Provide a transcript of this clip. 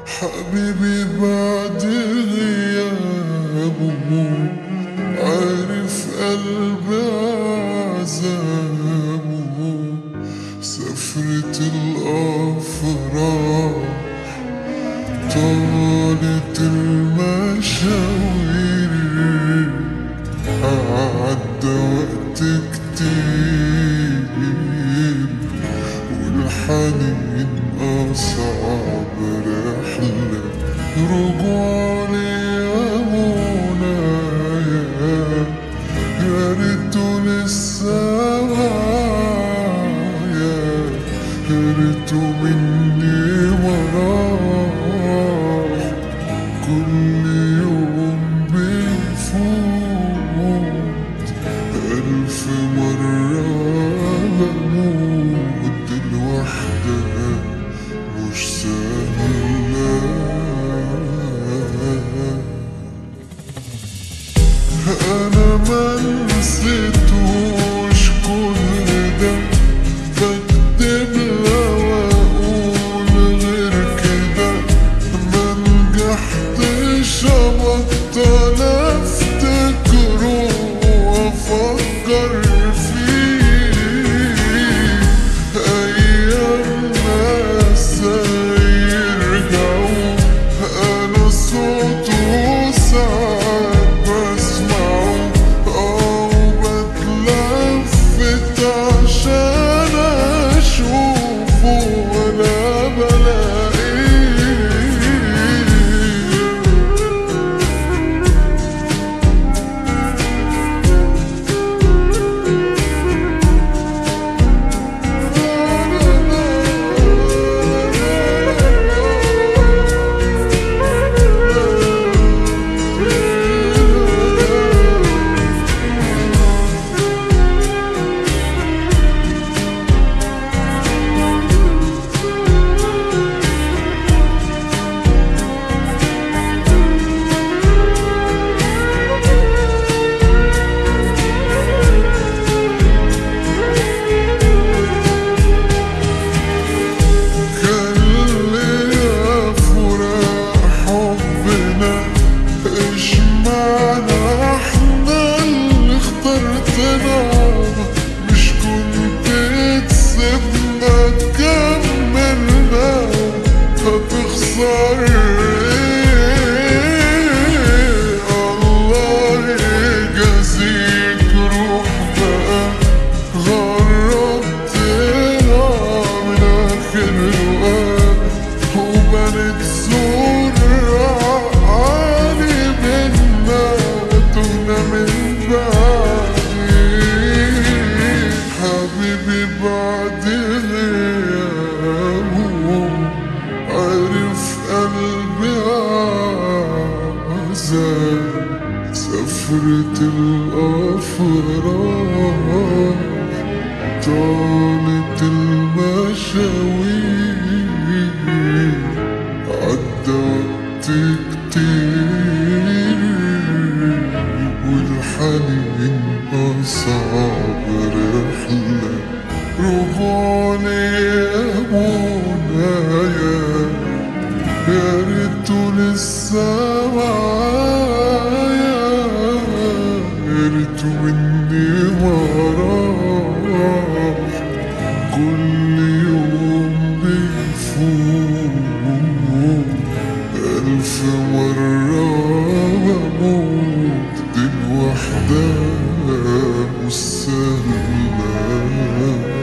حبيبي بعد غيابه عارف قلبي عذابه سفرة الأفراح طالت المشاوير عدى وقت كتير والحنين أصعب رحلة رجوعني يا منايا يا ريته لسه معايا يا ريته مني وراه كل يوم بيفوت ألف مرة بموت الوحدة مش سهلة أنا ما نسيتوش كل ده بكتب لو أقول غير كده ما نجحتش أبطل أفتكره وأفكر فيه أيام ناس يرجعوا أنا صوته ساعات بسمعه أو بتلفت عشان أشوفه وأنا بلاقيه كان ليا فراق حبنا ايش معنى احنا اللي اخترتنا مش كنت تسيبنا كملنا هتخسر ايه الله يجازيك روح بقى غربتنا من آخر الوقت وبنت صورة عالي منا تهنا من بعدي حبيبي بعد غيابه عرف قلبي عذاب سفرة الأفراح طالت المشاوير عدى وقت كتير والحنين أصعب رحلة رجوعني يا منايا يا ريته لسه معايا يا ريته مني وراه كل يوم بيفوت ألف مرة بموت دي الوحدة مش سهلة